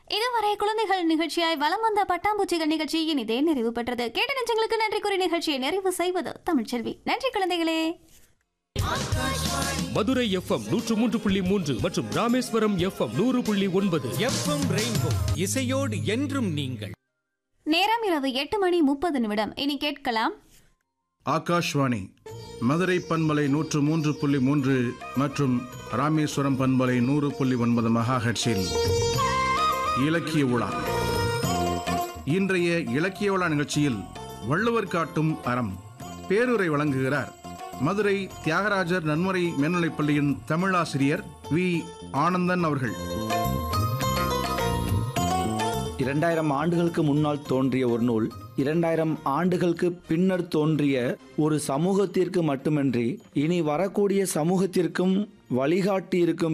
இதுவரை குழந்தைகள் நிகழ்ச்சியாய் வலம் வந்த பட்டாம்பூச்சிகள் நிகழ்ச்சி இனிதே நிறைவு பெற்றது கேட்ட நெஞ்சங்களுக்கு நன்றி கூறி நிகழ்ச்சியை நிறைவு செய்வது தமிழ்ச்செல்வி நன்றி குழந்தைகளே மதுரை எஃப்எம் நூற்று மூன்று புள்ளி மூன்று மற்றும் ராமேஸ்வரம் எஃப்எம் நூறு புள்ளி ஒன்பது எஃப்எம் ரெயின்போ இசையோடு என்றும் நீங்கள் நேரம் இரவு எட்டு மணி முப்பது நிமிடம் இனி கேட்கலாம் ஆகாஷ்வாணி மதுரை பண்பலை நூற்று மூன்று புள்ளி மூன்று மற்றும் ராமேஸ்வரம் பண்பலை நூறு புள்ளி ஒன்பது மெகாஹெட்ஸில் இலக்கிய உலா இன்றைய இலக்கிய உலா நிகழ்ச்சியில் வள்ளுவர் காட்டும் அறம் பேருரை வழங்குகிறார் மதுரை தியாகராஜர் நன்முறை மேல்நிலைப் பள்ளியின் தமிழாசிரியர் வி ஆனந்தன் அவர்கள் இரண்டாயிரம் ஆண்டுகளுக்கு முன்னால் தோன்றிய ஒரு நூல் இரண்டாயிரம் ஆண்டுகளுக்கு பின்னர் தோன்றிய ஒரு சமூகத்திற்கு மட்டுமின்றி இனி வரக்கூடிய சமூகத்திற்கும் வழிகாட்டி இருக்கும்